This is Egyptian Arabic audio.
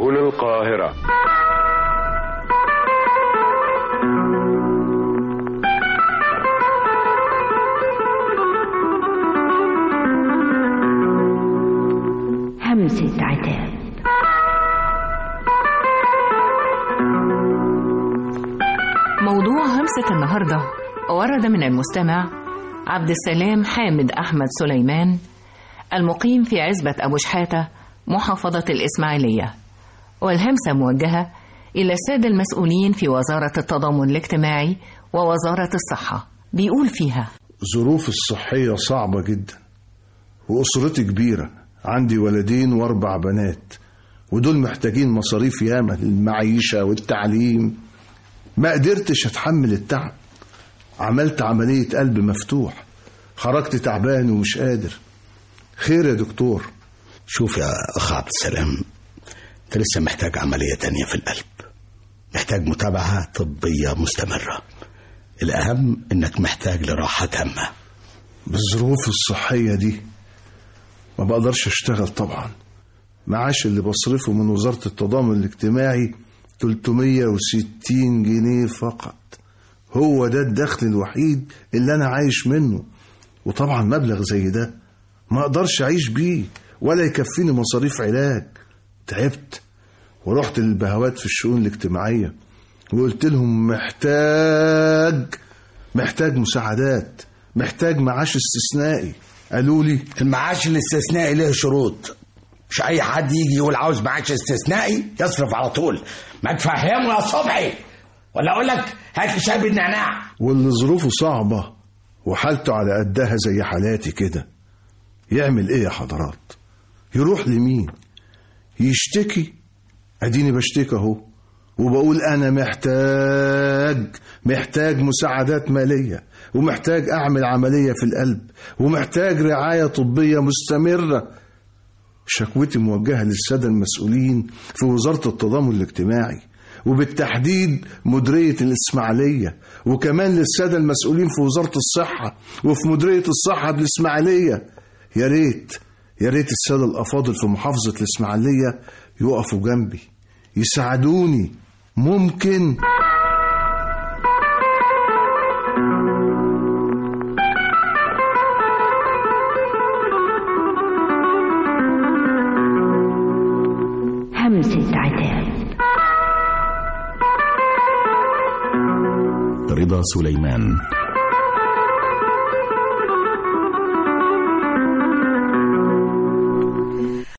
سبل القاهرة همسة عتاب موضوع همسة النهاردة ورد من المستمع عبد السلام حامد أحمد سليمان المقيم في عزبة أبو شحاتة محافظة الإسماعيلية والهمسة موجهة إلى السادة المسؤولين في وزارة التضامن الاجتماعي ووزارة الصحة بيقول فيها ظروف الصحية صعبة جدا وأسرتي كبيرة عندي ولدين وأربع بنات ودول محتاجين مصاريف ياما للمعيشة والتعليم ما قدرتش أتحمل التعب عملت عملية قلب مفتوح خرجت تعبان ومش قادر خير يا دكتور شوف يا أخ عبد السلام أنت لسه محتاج عملية تانية في القلب محتاج متابعة طبية مستمرة الأهم إنك محتاج لراحة تامة بالظروف الصحية دي ما بقدرش أشتغل طبعا معاش اللي بصرفه من وزارة التضامن الاجتماعي 360 جنيه فقط هو ده الدخل الوحيد اللي أنا عايش منه وطبعا مبلغ زي ده ما أقدرش أعيش بيه ولا يكفيني مصاريف علاج تعبت ورحت للبهوات في الشؤون الاجتماعية وقلت لهم محتاج محتاج مساعدات محتاج معاش استثنائي قالوا لي المعاش الاستثنائي له شروط مش أي حد يجي يقول عاوز معاش استثنائي يصرف على طول ما تفهمه يا صبحي ولا أقول لك هات لي شاي بالنعناع واللي ظروفه صعبة وحالته على قدها زي حالاتي كده يعمل ايه يا حضرات يروح لمين يشتكي اديني بشتكي اهو وبقول انا محتاج محتاج مساعدات مالية ومحتاج اعمل عملية في القلب ومحتاج رعاية طبية مستمرة شكوتي موجهة للسادة المسؤولين في وزارة التضامن الاجتماعي وبالتحديد مديرية الإسماعيلية وكمان للسادة المسؤولين في وزارة الصحة وفي مديرية الصحة بالإسماعيلية يا ريت يا ريت السادة الأفاضل في محافظة الإسماعيلية يقفوا جنبي يساعدوني ممكن همسة عتاب رضا سليمان